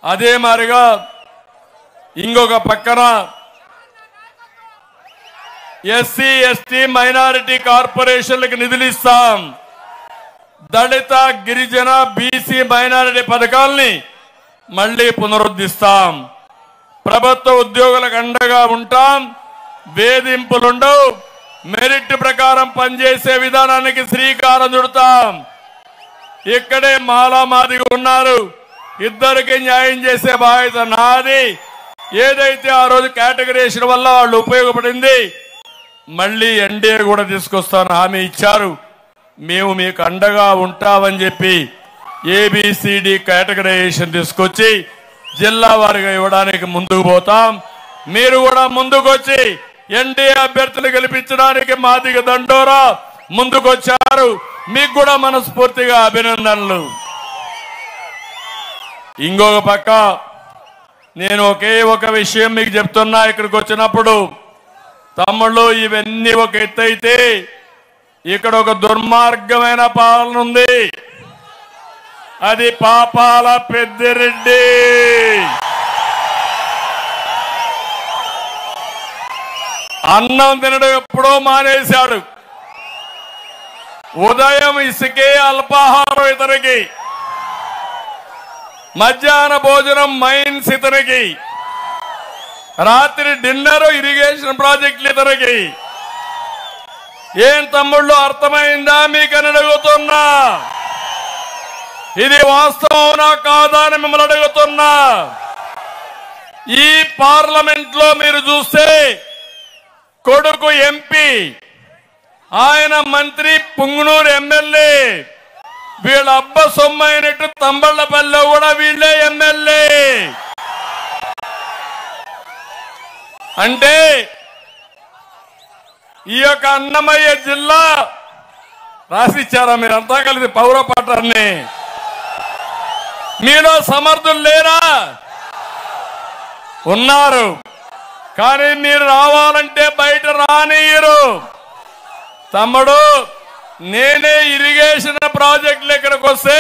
అదే మారిగా ఇంకొక పక్కన ఎస్సీ ఎస్టీ మైనారిటీ కార్పొరేషన్లకు నిధులు ఇస్తాం దళిత గిరిజన బీసీ మైనారిటీ పథకాల్ని మళ్ళీ పునరుద్ధరిస్తాం ప్రభుత్వ ఉద్యోగులకు అండగా ఉంటాం వేధింపులుండవు మెరిట్ ప్రకారం పనిచేసే విధానానికి శ్రీకారం చుడతాం ఇక్కడే మాలా మాదిగా ఉన్నారు ఇద్దరికి న్యాయం చేసే బాధ్యత నాది ఏదైతే ఆ రోజు కేటగరేషన్ వల్ల వాళ్ళు ఉపయోగపడింది మళ్ళీ ఎన్డీఏ కూడా తీసుకొస్తాను హామీ ఇచ్చారు మేము మీకు అండగా ఉంటామని చెప్పి ఏబిసిడి కేటగరైజేషన్ తీసుకొచ్చి జిల్లా వారిగా ఇవ్వడానికి ముందుకు పోతాం మీరు కూడా ముందుకొచ్చి ఎన్డీఏ అభ్యర్థులు గెలిపించడానికి మాదిగ దండోరా ముందుకొచ్చారు మీకు కూడా మనస్ఫూర్తిగా అభినందనలు ఇంకొక పక్క నేను ఒకే ఒక విషయం మీకు చెప్తున్నా ఇక్కడికి వచ్చినప్పుడు తమ్ముళ్ళు ఇవన్నీ ఒక ఎత్తు అయితే ఇక్కడ ఒక దుర్మార్గమైన పాలన ఉంది అది పాపాల పెద్దిరెడ్డి అన్నం తినడం ఎప్పుడో మానేశాడు ఉదయం ఇసుకే అల్పాహారం ఇతనికి మధ్యాహ్న భోజనం మైన్స్ ఇతనికి రాత్రి డిన్నర్ ఇరిగేషన్ ప్రాజెక్టులు ఇతనికి ఏం తమ్ముళ్ళు అర్థమైందా మీకని అడుగుతున్నా ఇది వాస్తవనా కాదా అని మిమ్మల్ని అడుగుతున్నా ఈ పార్లమెంట్ లో మీరు చూస్తే కొడుకు ఎంపీ ఆయన మంత్రి పుంగునూరు ఎమ్మెల్యే వీళ్ళ అబ్బ సొమ్ము అయినట్టు తంబళ్లపల్లిలో కూడా వీళ్ళే ఎమ్మెల్యే అంటే ఈ యొక్క అన్నమయ్య జిల్లా రాసిచ్చారా మీరంతా కలిసి పౌర పట్టాన్ని మీలో సమర్థులు లేరా ఉన్నారు కానీ మీరు రావాలంటే బయట రానియరు తమ్ముడు నేనే ఇరిగేషన్ ప్రాజెక్టులు ఇక్కడికి వస్తే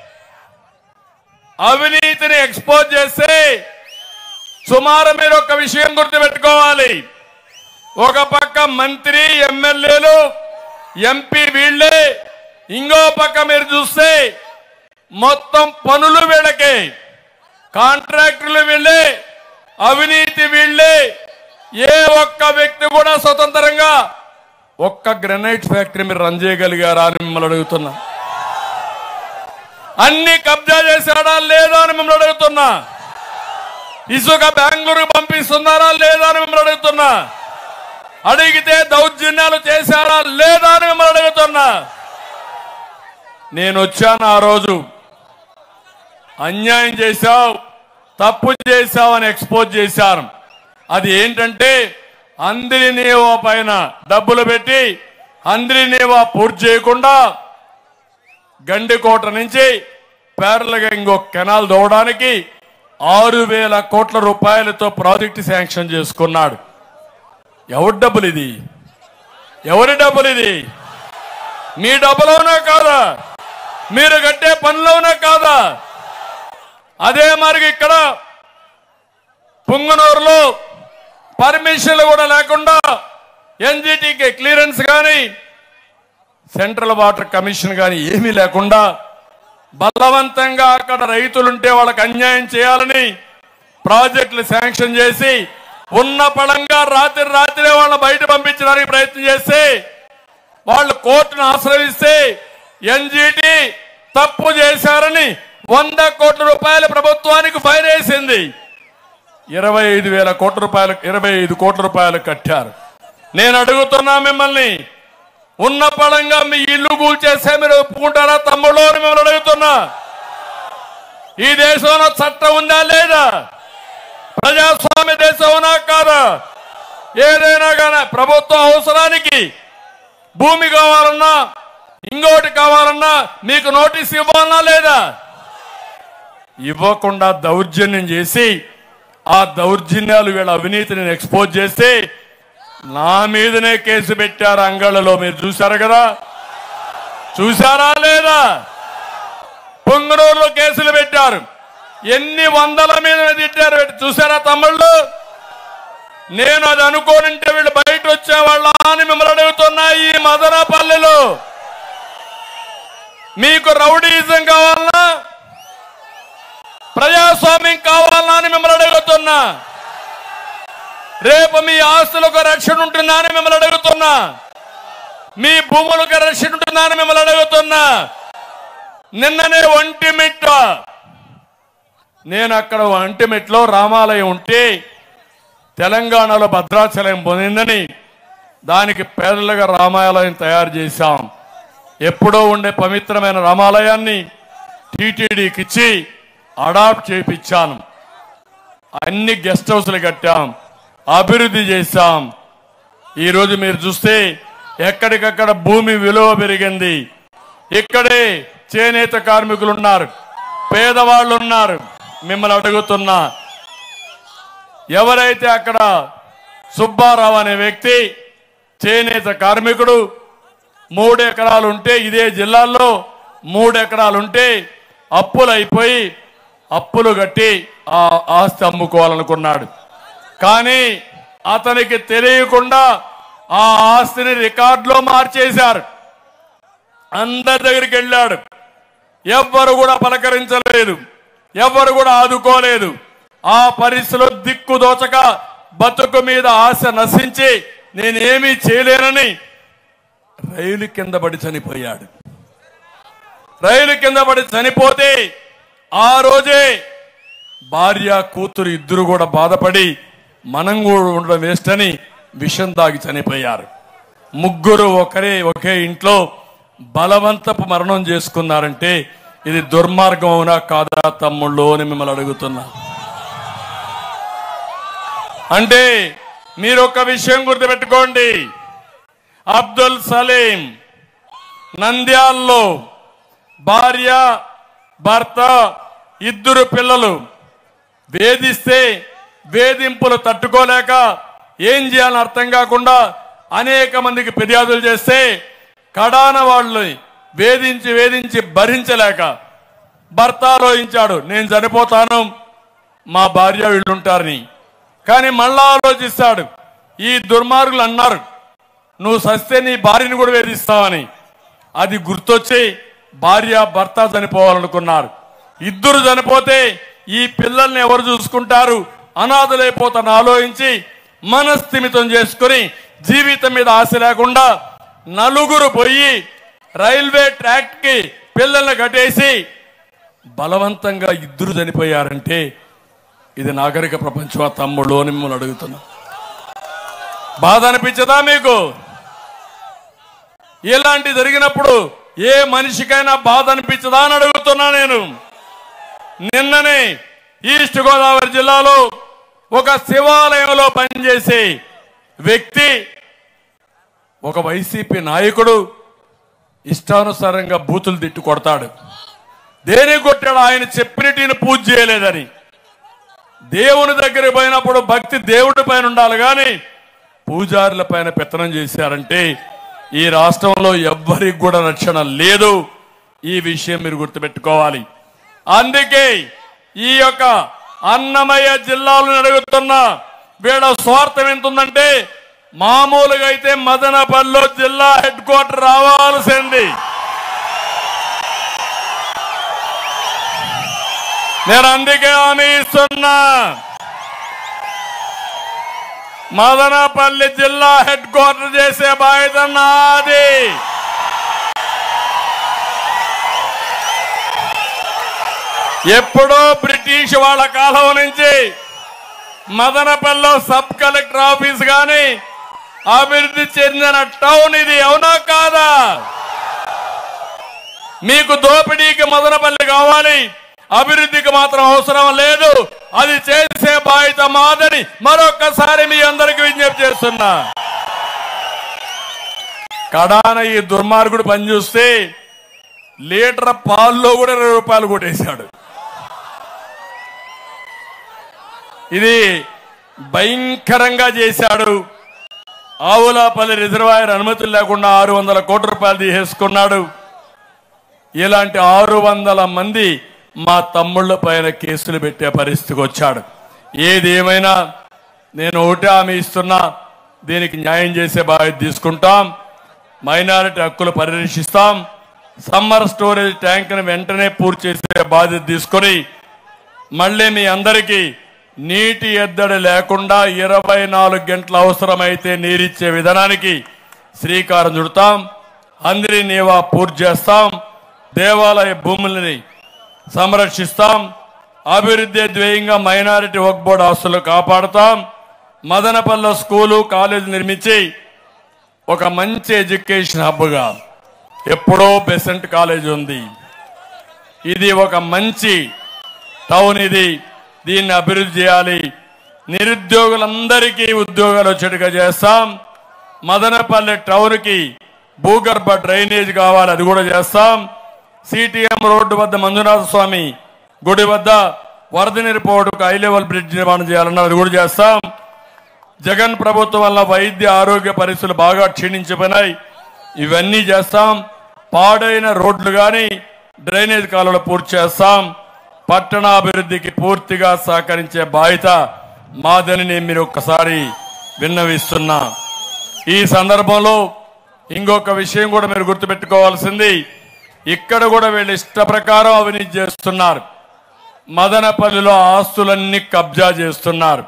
అవినీతిని ఎక్స్పోజ్ చేస్తే సుమారు మీరు ఒక విషయం గుర్తుపెట్టుకోవాలి ఒక పక్క మంత్రి ఎమ్మెల్యేలు ఎంపీ వీళ్ళే ఇంకో పక్క మీరు చూస్తే మొత్తం పనులు వీళ్ళకే కాంట్రాక్టులు వీళ్ళే అవినీతి వీళ్ళే ఏ ఒక్క వ్యక్తి కూడా స్వతంత్రంగా ఒక్క గ్రనైట్ ఫ్యాక్టరీ మీరు రన్ చేయగలిగారా అని మిమ్మల్ని అడుగుతున్నా అన్ని కబ్జా చేశాడా లేదా అని మిమ్మల్ని అడుగుతున్నా ఇసుక బెంగళూరు పంపిస్తున్నారా లేదా అని మిమ్మల్ని అడుగుతున్నా అడిగితే దౌర్జన్యాలు చేశారా లేదా అని మిమ్మల్ని అడుగుతున్నా నేను వచ్చాను ఆ రోజు అన్యాయం చేశావు తప్పు చేశావు అని ఎక్స్పోజ్ చేశారు అది ఏంటంటే అందరినేవా పైన డబ్బులు పెట్టి అందరినేవా పూర్తి చేయకుండా గండికోట నుంచి పేర్లగా ఇంకో కెనాల్ దోవడానికి ఆరు వేల కోట్ల రూపాయలతో ప్రాజెక్టు శాంక్షన్ చేసుకున్నాడు ఎవరి డబ్బులు ఇది ఎవరి డబ్బులు ఇది మీ డబ్బులోనా కాదా మీరు కట్టే పనిలోనా కాదా అదే మరి ఇక్కడ పుంగనూరులో పర్మిషన్లు కూడా లేకుండా ఎన్జిటికి క్లియరెన్స్ కానీ సెంట్రల్ వాటర్ కమిషన్ కానీ ఏమీ లేకుండా బలవంతంగా అక్కడ రైతులుంటే వాళ్ళకి అన్యాయం చేయాలని ప్రాజెక్టులు శాంక్షన్ చేసి ఉన్న పడంగా రాత్రి రాత్రే వాళ్ళని బయట పంపించడానికి ప్రయత్నం చేస్తే వాళ్ళు కోర్టును ఆశ్రయిస్తే ఎన్జిటి తప్పు చేశారని వంద కోట్ల రూపాయల ప్రభుత్వానికి ఫైన్ వేసింది ఇరవై ఐదు వేల కోట్ల రూపాయలు ఇరవై ఐదు కోట్ల రూపాయలు కట్టారు నేను అడుగుతున్నా మిమ్మల్ని ఉన్న పడంగా మీ ఇల్లు కూల్చేస్తే మీరు ఒప్పుకుంటారా తమ్ముళ్ళు అని మిమ్మల్ని అడుగుతున్నా ఈ దేశంలో చట్టం ఉందా లేదా ప్రజాస్వామ్య దేశం ఉన్నా కాదా ఏదైనా కానీ ప్రభుత్వ అవసరానికి భూమి కావాలన్నా ఇంకోటి కావాలన్నా మీకు నోటీస్ ఇవ్వాలన్నా లేదా ఇవ్వకుండా దౌర్జన్యం చేసి ఆ దౌర్జన్యాలు వీళ్ళ అవినీతిని ఎక్స్పోజ్ చేస్తే నా మీదనే కేసు పెట్టారు అంగళ్ళలో మీరు చూశారు కదా చూశారా లేదా పొంగనూరులో కేసులు పెట్టారు ఎన్ని వందల మీద తిట్టారు చూసారా తమ్ముళ్ళు నేను అది అనుకోనంటే వీళ్ళు బయట వచ్చేవాళ్ళ అని మిమ్మల్ని అడుగుతున్నా ఈ మదనపల్లెలో మీకు రౌడీజం కావాలనా ప్రజాస్వామ్యం కావాలనా అని మిమ్మల్ని అడుగుతున్నా రేపు మీ ఆస్తులకు రక్షణ ఉంటుందా అని మిమ్మల్ని అడుగుతున్నా మీ భూములకు రక్షణ ఉంటుందా అని మిమ్మల్ని అడుగుతున్నా నిన్ననే ఒంటిమిట్ట నేను అక్కడ ఒంటిమిట్లో రామాలయం ఉంటే తెలంగాణలో భద్రాచలం పొందిందని దానికి పేదలుగా రామాలయం తయారు చేశాం ఎప్పుడో ఉండే పవిత్రమైన రామాలయాన్ని టీటీడీకి ఇచ్చి అడాప్ట్ చేయించాను అన్ని గెస్ట్ హౌస్లు కట్టాం అభివృద్ధి చేశాం ఈరోజు మీరు చూస్తే ఎక్కడికక్కడ భూమి విలువ పెరిగింది ఇక్కడే చేనేత కార్మికులు ఉన్నారు పేదవాళ్ళు ఉన్నారు మిమ్మల్ని అడుగుతున్నా ఎవరైతే అక్కడ సుబ్బారావు అనే వ్యక్తి చేనేత కార్మికుడు మూడు ఎకరాలు ఉంటే ఇదే జిల్లాల్లో మూడు ఎకరాలు ఉంటే అప్పులు అయిపోయి అప్పులు కట్టి ఆ ఆస్తి అమ్ముకోవాలనుకున్నాడు కానీ అతనికి తెలియకుండా ఆ ఆస్తిని రికార్డులో మార్చేశారు అందరి దగ్గరికి వెళ్ళాడు ఎవ్వరు కూడా పలకరించలేదు ఎవ్వరు కూడా ఆదుకోలేదు ఆ పరిస్థితిలో దిక్కు దోచక బతుకు మీద ఆశ నశించి నేనేమీ చేయలేనని రైలు కింద పడి చనిపోయాడు రైలు కింద పడి చనిపోతే ఆ రోజే భార్య కూతురు ఇద్దరు కూడా బాధపడి మనం కూడా ఉండడం వేస్ట్ అని విషం దాగి చనిపోయారు ముగ్గురు ఒకరే ఒకే ఇంట్లో బలవంతపు మరణం చేసుకున్నారంటే ఇది దుర్మార్గం అవునా కాదా తమ్ముళ్ళు అని మిమ్మల్ని అడుగుతున్నా అంటే మీరు ఒక విషయం గుర్తుపెట్టుకోండి అబ్దుల్ సలీం నంద్యాల్లో భార్య భర్త ఇద్దరు పిల్లలు వేధిస్తే వేధింపులు తట్టుకోలేక ఏం చేయాలని అర్థం కాకుండా అనేక మందికి ఫిర్యాదులు చేస్తే కడాన వాళ్ళు వేధించి వేధించి భరించలేక భర్త ఆలోచించాడు నేను చనిపోతాను మా భార్య వీళ్ళుంటారని కానీ మళ్ళా ఆలోచిస్తాడు ఈ దుర్మార్గులు అన్నారు నువ్వు సస్తే నీ భార్యని కూడా వేధిస్తావని అది గుర్తొచ్చి భార్య భర్త చనిపోవాలనుకున్నారు ఇద్దరు చనిపోతే ఈ పిల్లల్ని ఎవరు చూసుకుంటారు అనాథలైపోతాను ఆలోచించి మనస్థిమితం చేసుకుని జీవితం మీద ఆశ లేకుండా నలుగురు పోయి రైల్వే ట్రాక్ కి పిల్లల్ని కట్టేసి బలవంతంగా ఇద్దరు చనిపోయారంటే ఇది నాగరిక ప్రపంచమా తమ్ముడు అని మిమ్మల్ని అడుగుతున్నా బాధ అనిపించదా మీకు ఇలాంటి జరిగినప్పుడు ఏ మనిషికైనా బాధ అనిపించదా అని అడుగుతున్నా నేను నిన్ననే ఈస్ట్ గోదావరి జిల్లాలో ఒక శివాలయంలో పనిచేసే వ్యక్తి ఒక వైసీపీ నాయకుడు ఇష్టానుసారంగా బూతులు తిట్టు కొడతాడు దేనికి కొట్టాడు ఆయన చెప్పినట్టు పూజ చేయలేదని దేవుని దగ్గరికి పోయినప్పుడు భక్తి దేవుడి పైన ఉండాలి కానీ పూజారుల పైన పెత్తనం చేశారంటే ఈ రాష్ట్రంలో ఎవ్వరికి కూడా రక్షణ లేదు ఈ విషయం మీరు గుర్తుపెట్టుకోవాలి అందుకే ఈ యొక్క అన్నమయ్య జిల్లాలను అడుగుతున్న వీళ్ళ స్వార్థం ఎంత ఉందంటే మామూలుగా అయితే మదనపల్లిలో జిల్లా హెడ్ క్వార్టర్ రావాల్సింది నేను అందుకే హామీ ఇస్తున్నా మదనపల్లి జిల్లా హెడ్ క్వార్టర్ చేసే బాధ్యత నాది ఎప్పుడో బ్రిటిష్ వాళ్ళ కాలం నుంచి మదనపల్లిలో సబ్ కలెక్టర్ ఆఫీస్ గాని అభివృద్ధి చెందిన టౌన్ ఇది అవునా కాదా మీకు దోపిడీకి మదనపల్లి కావాలి అభివృద్ధికి మాత్రం అవసరం లేదు అది చేసే బాధ్యత మాదని మరొక్కసారి మీ అందరికి విజ్ఞప్తి చేస్తున్నా కడాన ఈ దుర్మార్గుడు పనిచూస్తే లీటర్ పాల్లో కూడా ఇరవై రూపాయలు కొట్టేశాడు ఇది భయంకరంగా చేశాడు ఆవులాపల్లి రిజర్వాయర్ అనుమతులు లేకుండా ఆరు వందల కోట్ల రూపాయలు తీసేసుకున్నాడు ఇలాంటి ఆరు వందల మంది మా తమ్ముళ్ళ పైన కేసులు పెట్టే పరిస్థితికి వచ్చాడు ఏది ఏమైనా నేను ఒకటి హామీ ఇస్తున్నా దీనికి న్యాయం చేసే బాధ్యత తీసుకుంటాం మైనారిటీ హక్కులు పరిరక్షిస్తాం సమ్మర్ స్టోరేజ్ ట్యాంక్ను వెంటనే పూర్తి చేసే బాధ్యత తీసుకొని మళ్ళీ మీ అందరికీ నీటి ఎద్దడి లేకుండా ఇరవై నాలుగు గంటల అవసరమైతే నీరిచ్చే విధానానికి శ్రీకారం చుడతాం అందరి నీవా పూర్తి చేస్తాం దేవాలయ భూములని సంరక్షిస్తాం అభివృద్ధి ధ్యేయంగా మైనారిటీ వక్ బోర్డు ఆస్తులు కాపాడుతాం మదనపల్లె స్కూలు కాలేజీ నిర్మించి ఒక మంచి ఎడ్యుకేషన్ హబ్గా ఎప్పుడో బెసెంట్ కాలేజ్ ఉంది ఇది ఒక మంచి టౌన్ ఇది దీన్ని అభివృద్ధి చేయాలి నిరుద్యోగులందరికీ ఉద్యోగాలు వచ్చేట్టుగా చేస్తాం మదనపల్లె టౌన్కి భూగర్భ డ్రైనేజ్ కావాలి అది కూడా చేస్తాం సిటిఎం రోడ్డు వద్ద మంజునాథ స్వామి గుడి వద్ద వరద నిరిపోవడానికి హై లెవెల్ బ్రిడ్జ్ నిర్మాణం చేయాలన్నారు అది కూడా చేస్తాం జగన్ ప్రభుత్వం వల్ల వైద్య ఆరోగ్య పరిస్థితులు బాగా క్షీణించిపోయినాయి ఇవన్నీ చేస్తాం పాడైన రోడ్లు కానీ డ్రైనేజ్ కాలువలు పూర్తి చేస్తాం పట్టణాభివృద్ధికి పూర్తిగా సహకరించే బాధ్యత మాదని నేను మీరు ఒక్కసారి విన్నవిస్తున్నా ఈ సందర్భంలో ఇంకొక విషయం కూడా మీరు గుర్తుపెట్టుకోవాల్సింది ఇక్కడ కూడా వీళ్ళు ఇష్ట ప్రకారం అవినీతి చేస్తున్నారు మదనపల్లిలో ఆస్తులన్నీ కబ్జా చేస్తున్నారు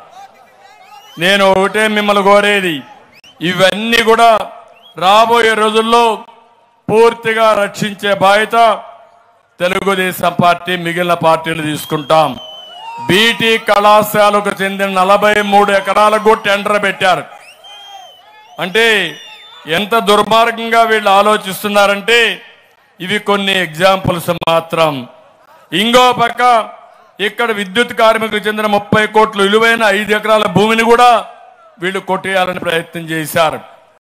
నేను ఒకటే మిమ్మల్ని కోరేది ఇవన్నీ కూడా రాబోయే రోజుల్లో పూర్తిగా రక్షించే బాధ్యత తెలుగుదేశం పార్టీ మిగిలిన పార్టీలు తీసుకుంటాం బీటీ కళాశాలకు చెందిన నలభై మూడు ఎకరాలకు టెండర్ పెట్టారు అంటే ఎంత దుర్మార్గంగా వీళ్ళు ఆలోచిస్తున్నారంటే ఇవి కొన్ని ఎగ్జాంపుల్స్ మాత్రం ఇంకో పక్క ఇక్కడ విద్యుత్ కార్మికులకు చెందిన ముప్పై కోట్లు విలువైన ఐదు ఎకరాల భూమిని కూడా వీళ్ళు కొట్టేయాలని ప్రయత్నం చేశారు